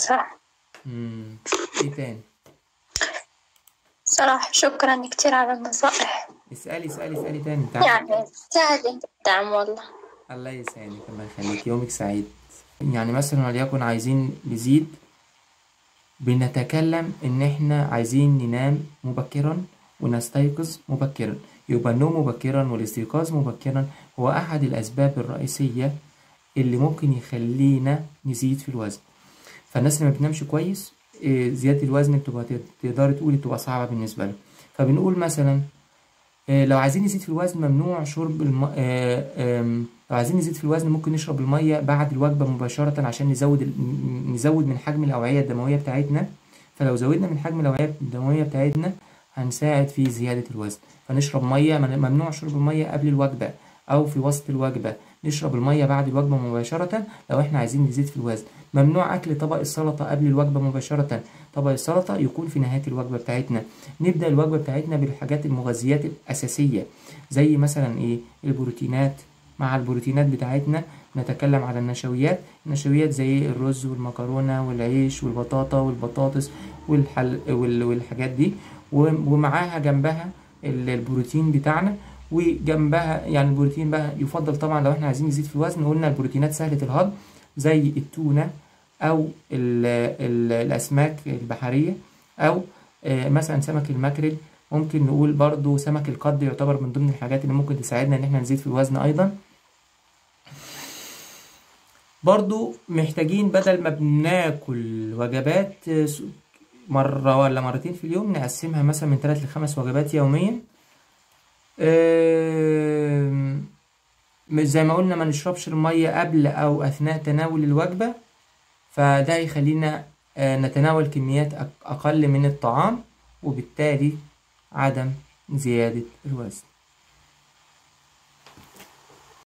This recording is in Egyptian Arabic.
صح مم. ايه تاني صراحة شكرا كتير على النصائح اسألي اسألي اسألي تاني انت عارفة يعني ساعدني الدعم والله الله يسعدك الله يخليك يومك سعيد يعني مثلا وليكن عايزين نزيد بنتكلم ان احنا عايزين ننام مبكرا ونستيقظ مبكرا يبقى النوم مبكرا والاستيقاظ مبكرا هو احد الاسباب الرئيسية اللي ممكن يخلينا نزيد في الوزن فالناس اللي ما بتنامش كويس إيه، زيادة الوزن بتبقى تقدر تقولي بتبقى صعبة بالنسبة له فبنقول مثلا آه، لو عايزين نزيد في الوزن ممنوع شرب الم... آه، آم، لو عايزين نزيد في الوزن ممكن نشرب المية بعد الوجبة مباشرة عشان نزود ال... ن- نزود من حجم الأوعية الدموية بتاعتنا فلو زودنا من حجم الأوعية الدموية بتاعتنا هنساعد في زيادة الوزن فنشرب مية من- ممنوع شرب المية قبل الوجبة أو في وسط الوجبة نشرب المية بعد الوجبة مباشرة لو احنا عايزين نزيد في الوزن ممنوع أكل طبق السلطة قبل الوجبة مباشرة طبق السلطة يكون في نهاية الوجبة بتاعتنا نبدأ الوجبة بتاعتنا بالحاجات المغذيات الأساسية زي مثلا إيه البروتينات مع البروتينات بتاعتنا نتكلم على النشويات النشويات زي الرز والمكرونة والعيش والبطاطا والبطاطس والحل وال- والحاجات دي و- ومعاها جنبها ال- البروتين بتاعنا وجنبها يعني البروتين بقى يفضل طبعا لو احنا عايزين نزيد في الوزن قلنا البروتينات سهلة الهضم زي التونة أو ال ال الأسماك البحرية أو آه، مثلا سمك الماكريل ممكن نقول برضو سمك القد يعتبر من ضمن الحاجات اللي ممكن تساعدنا ان احنا نزيد في الوزن ايضا برضو محتاجين بدل ما بناكل وجبات آه، س- مرة ولا مرتين في اليوم نقسمها مثلا من ثلاث لخمس وجبات يوميا آم، زي ما قلنا ما نشربش المية قبل أو أثناء تناول الوجبة فده يخلينا آه، نتناول كميات أق- أقل من الطعام وبالتالي عدم زيادة الوزن